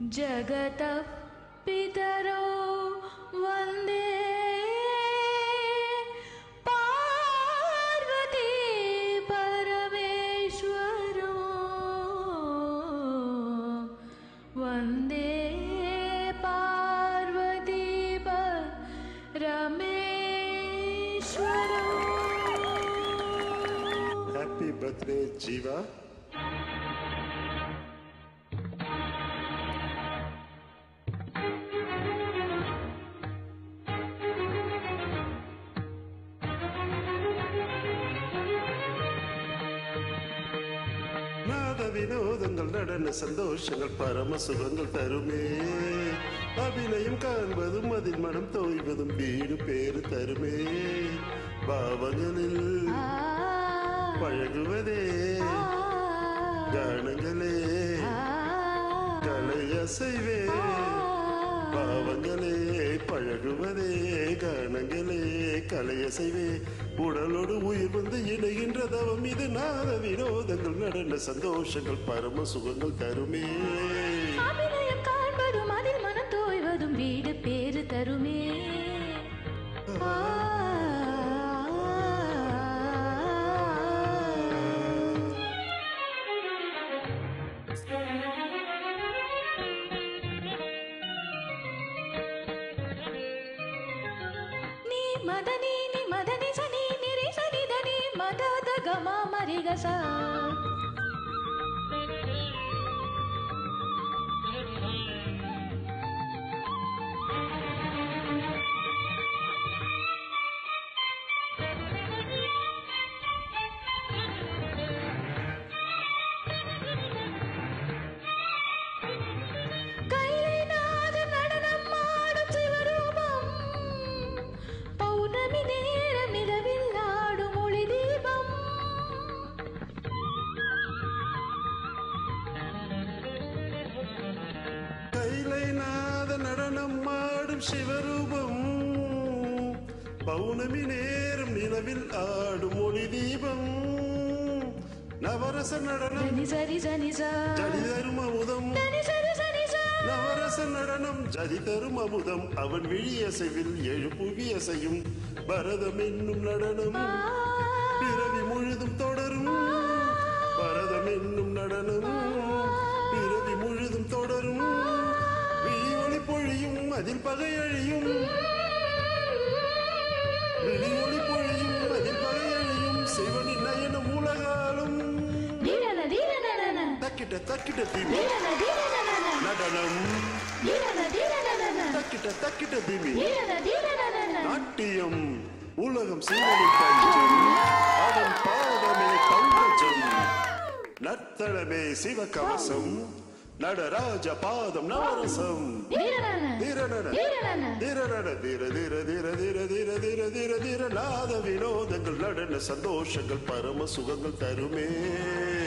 जगतः पितरो वन्दे पार्वती परमेश्वरो वन्दे पार्वती परमेश्वरो ஹாப்பி பர்த்டே ஜீவா நாத வினோதங்கள் நடன சந்தோஷங்கள் பரம சுகங்கள் தருமே அபிநயம் காண்பதும் அதில் மனம் தோய்வதும் வீடு பேரு தருமே பாவங்களில் பழகுவதே கானங்களே கலையசைவே பாவங்களே பழகுவதே கானங்களே கலையசைவே உடலோடு உயிர் வந்து இணைகின்ற தவம் இது நாத வினோதங்கள் நடன சந்தோஷங்கள் பரம சுகங்கள் தருமே அபிநயம் காண்பதும் அதில் மனம் தோய்வதும் வீடு பேரு தருமே ஆ. நீ மதனி நீ மதனி சனி நிரி சனி தனி மதத கமா மரிகசா கைலைநாத நடனம் ஆடும் சிவரூபம் பௌர்ணமி நேரம் இரவில் ஆடும் ஒளி தீபம் கைலை நாத நடனம் ஆடும் சிவரூபம் பௌர்ணமி நேரம் நிலவில் ஆடும் ஒளி தீபம் நவரச நடனம் தனி சரி சனி சா ஜடி தரும் அமுதம் தனி சரி சனி சா நவரச நடனம் ஜதி தரும் அமுதம் அவன் விழி அசைவில் எழுப்புவி அசையும் பரதம் என்னும் நடனம் பிறவி முழுதும் தொடரும் பரதம் என்னும் நடனம் பிறவி முழுதும் தொடரும் விழி ஒளி பொழியும் அதில் பகை அழியும் விழி ஒளி பொழியும் அதில் பகை அழியும் சிவனின் நயனம் உலகாலும் தீரன தீரன தக்கிட்ட தக்கிட்ட திமி தீரன தீரன நடனம் தீரன தீரன தக்கிட்ட தக்கிட்ட திமி தீரன தீரன நாட்டியம் உலகம் சீவனி பஞ்சம் அவன் பாதமே பங்கஜம் நர்த்தனமே சிவகவசம் நடராஜ பாதம் நவரசம் தீரன தீரநட தீரன தீரநட தீர தீர தீர தீர தீர தீர தீர தீர நாத வினோதங்கள் நடன சந்தோஷங்கள் பரம சுகங்கள் தருமே